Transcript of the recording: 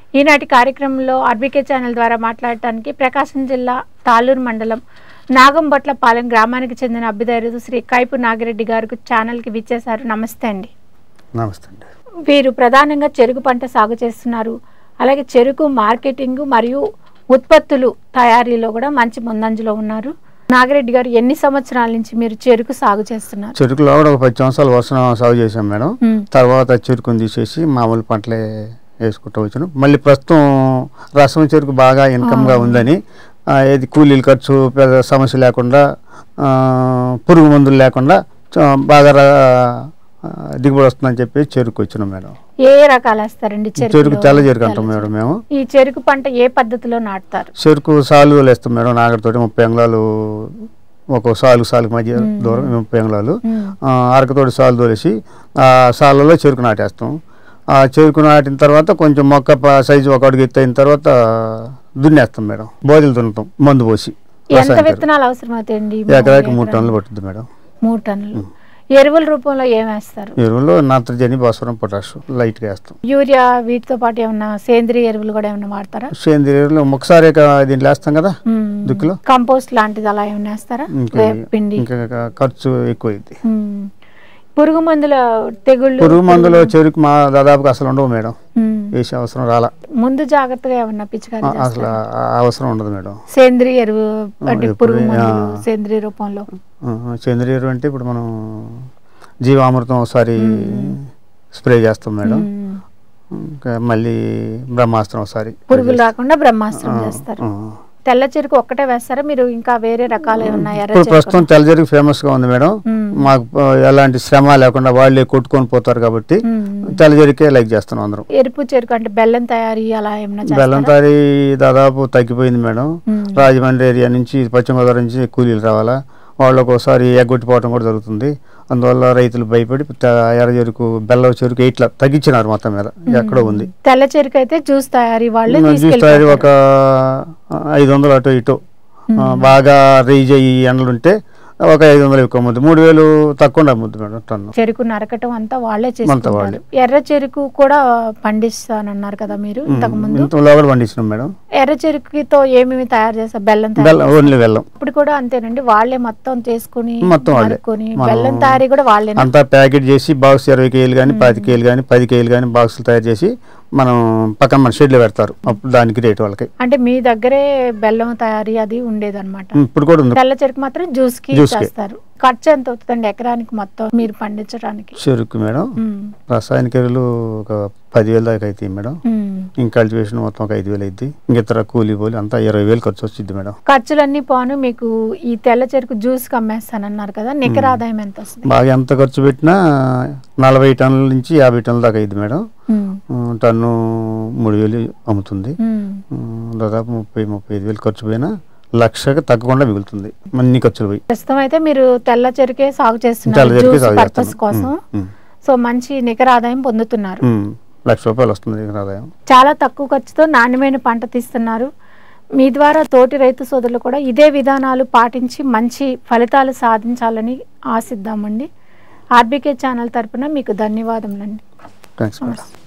ఈనాటి కార్యక్రమంలో RBK channel ద్వారా మాట్లాడటానికి ప్రకాశం జిల్లా తాళూరు మండలం నాగంబట్లపాలెం గ్రామానికి చెందిన అభ్యుదయుడు శ్రీ కైపు నాగిరెడ్డి గారికి ఛానల్కి విచ్చేశారు నమస్తే అండి నమస్తే అండి వీరు ప్రధానంగా చెరుకు పంట సాగు చేస్తున్నారు అలాగే చెరుకు మార్కెటింగ్ మరియు ఉత్పత్తులు తయారీలో కూడా మంచి ముందంజలో ఉన్నారు నాగిరెడ్డి గారు ఎన్ని సంవత్సరాల నుంచి మీరు చెరుకు సాగు చేస్తున్నారు చెరుకులో కూడా ఒక పది సంవత్సరాలు వర్షం సాగు చేసాం మేడం మ్మ్. తర్వాత చెరుకుని తీసేసి మామూలు పంటలే వేసుకుంటూ వచ్చాను మళ్ళీ ప్రస్తుతం రసం చెరుకు బాగా ఇన్కమ్గా ఉందని ఆ, ఏది కూలీల ఖర్చు పెద్ద సమస్య లేకుండా ఆ, పురుగు మందులు లేకుండా చ- బాగా రా- ఆ, దిగుబడి వస్తుందని చెప్పి చెరుకు వచ్చినాం మేడం ఏ ఏ రకాలు వేస్తారండి చెరుకు చెరుకులో? తెల్ల చెరుకు అంటాం తెల్ల మేడం మేము ఈ చెరుకు పంట ఏ పద్ధతిలో నాటుతారు చెరుకు సాలుగులు వేస్తాం మేడం నాగరితోటి ముప్పై అంగుళాలు ఒక సాలుగు సాలుగు మధ్య దూరం ముప్పై అంగుళాలు మ్మ్. ఆ, అరకతోటి సాలు తోలేసి ఆ సాలలో చెరుకు నాటేస్తాం ఆ చెరుకు నాటిన తర్వాత కొంచెం మొక్క ప- సైజు ఒక అడుగు ఎత్తు అయిన తర్వాత దున్నేస్తాం మేడం బోదెలు దున్నుతాం మందు పోసి ఎంత రసాయనిక ఎరువు. విత్తనాలు అవసరం అవుతాయండి ఎకరాకి మూడు టన్నులు పట్టుద్ది మేడం మూడు టన్నులు ఎరువుల రూపంలో ఏం వేస్తారు ఎరువులో నత్రజని భాస్వరం పొటాష్ లైట్గా వేస్తాం యూరియా వీటితో పాటు ఏమన్నా సేంద్రియ ఎరువులు కూడా ఏమన్నా వాడతారా సేంద్రియ ఎరువులు ఒకసారి ఇక దీంట్లో వేస్తాం కదా మ్మ్. దుక్కులో కంపోస్ట్ లాంటిది అలా ఏమైనా వేస్తారా ఇంకా వేపిండి ఇంకా ఖర్చు ఎక్కువైంది మ్మ్. పురుగు మందుల తెగుళ్ళు పురుగు మందులో చెరుకు మా దాదాపుగా అసలు ఉండవు మేడం మ్మ్. వేసే అవసరం రాలా ముందు జాగ్రత్తగా ఏమన్నా పిచికారీ ఆ- అసలు చేస్తారా? ఆ అవసరం ఉండదు మేడం సేంద్రియ ఎరువు అంటే ఎప్పుడు- పురుగు మందులు ఆ. సేంద్రియ రూపంలో ఆ, సేంద్రియ ఎరువు అంటే ఇప్పుడు మనం జీవామృతం ఒకసారి స్ప్రే చేస్తాం మేడం మ్మ్. ఇంకా మళ్ళీ బ్రహ్మాస్త్రం ఒకసారి పురుగులు రాకుండా బ్రహ్మాస్త్రం చేస్తారు ఆ. తెల్ల చెరుకు ఒక్కటే వేస్తారా మీరు ఇంకా వేరే రకాలు ఏమన్నా ఎర్ర ఇప్పుడు చెరుకు ప్రస్తుతం తెల్లజరుగు ఫేమస్ గా ఉంది మేడం మ్మ్. మాకు ఆ, ఎలాంటి శ్రమ లేకుండా వాళ్ళే కొట్టుకొని పోతారు కాబట్టి మ్మ్. తెల్లజరికే లైక్ చేస్తున్నాం అందరం ఎరుపు చెరుకు అంటే బెల్లం తయారీ అలా ఏమన్నా బెల్లం చేస్తారా? తారీ దాదాపు తగ్గిపోయింది మేడం మ్మ్. రాజమండ్రి ఏరియా నుంచి పశ్చిమ గోదావరి నుంచి కూలీలు రావాలా వాళ్ళు ఒక్కోసారి ఎగ్గొట్టిపోవడం కూడా జరుగుతుంది అందువల్ల రైతులు భయపడి త- ఎర్ర చెరుకు బెల్లం చెరుకు ఇట్లా తగ్గించినారు మొత్తం మీద ఎక్కడో ఉంది తెల్ల చెరుకు అయితే జ్యూస్ తయారీ వాళ్ళే జ్యూస్ తయారీ తీసుకెళ్ళిపోతారు. ఒక ఐదు వందలు అటు ఇటు ఆ, బాగా రేజ్ అయ్యి ఎండలు ఉంటే ఒక ఐదు వందలు ఎక్కువ ముద్దు మూడు వేలు తక్కువ ముద్దు మేడం టన్ను చెరుకు నరకటం అంతా వాళ్ళే వాళ్ళే. చేసుకుంటారు ఎర్ర చెరుకు కూడా పండిస్తానన్నారు కదా మీరు ఇంతకు ముందు ఇంతలో కూడా పండించినాం మేడం ఎర్ర చెరుకుతో ఏమేమి తయారు చేస్తారు బెల్లం తయారు బెల్లం ఓన్లీ బెల్లం ఇప్పుడు కూడా అంతేనండి వాళ్ళే మొత్తం చేసుకుని మొత్తం వాళ్ళే. నరుక్కొని మనం- బెల్లం తయారీ కూడా వాళ్ళే అంతా ప్యాకెట్ చేసి బాక్స్ ఇరవై కేజీలు కానీ పది కేజీలు కానీ పది కేజీలు కానీ బాక్సులు తయారు చేసి మనం పక్కన మన షెడ్లో పెడతారు అప్పుడు దానికి రేటు వాళ్ళకి అంటే మీ దగ్గరే బెల్లం తయారీ అది ఉండేదన్నమాట ఇప్పుడు కూడా ఉంది తెల్ల చెరుకు మాత్రం జ్యూస్ కి జ్యూస్ కి. చేస్తారు ఖర్చు ఎంత అవుతుందండి ఎకరానికి మొత్తం మీరు పండించడానికి చెరుకు మేడం ఉమ్, రసాయనిక ఎరువులు ఒక పదివేల దాకా అవుతాయి మేడం ఉమ్. ఇంకా కల్టివేషన్ మొత్తం ఒక ఐదు వేలు అయింది ఇంక ఇతర కూలీ పోలి అంతా ఇరవై వేలు ఖర్చు వచ్చింది మేడం ఖర్చులన్నీ పోను మీకు ఈ తెల్ల చెరుకు జ్యూస్ కి అమ్మేస్తానన్నారు కదా నికర ఆదాయం ఎంత వస్తుంది బాగా ఎంత ఖర్చు పెట్టినా నలభై టన్నుల నుంచి యాభై టన్నుల దాకా అయింది మేడం ఉమ్, ఉమ్, టన్ను మూడు వేలు అమ్ముతుంది ఉమ్. ఉమ్, దాదాపు ముప్పై ముప్పై ఐదు వేలు ఖర్చు పోయినా లక్షకి తగ్గకుండా మిగులుతుంది అన్ని ఖర్చులు పోయి ప్రస్తుతం అయితే మీరు తెల్ల చెరుకే సాగు తెల్ల చేస్తున్నారు చెరుకే జ్యూస్ సాగు పర్పస్ చేస్తున్నాం. కోసం ఉమ్, ఉమ్, సో మంచి నికర ఆదాయం పొందుతున్నారు ఉమ్, లక్ష రూపాయలు వస్తుంది ఇక్కడ ఆదాయం చాలా తక్కువ ఖర్చుతో నాణ్యమైన పంట తీస్తున్నారు మీ ద్వారా తోటి రైతు సోదరులు కూడా ఇదే విధానాలు పాటించి మంచి ఫలితాలు సాధించాలని ఆశిద్దామండి ఆర్బీకే ఛానల్ తరపున మీకు ధన్యవాదములండి థ్యాంక్స్ మేడం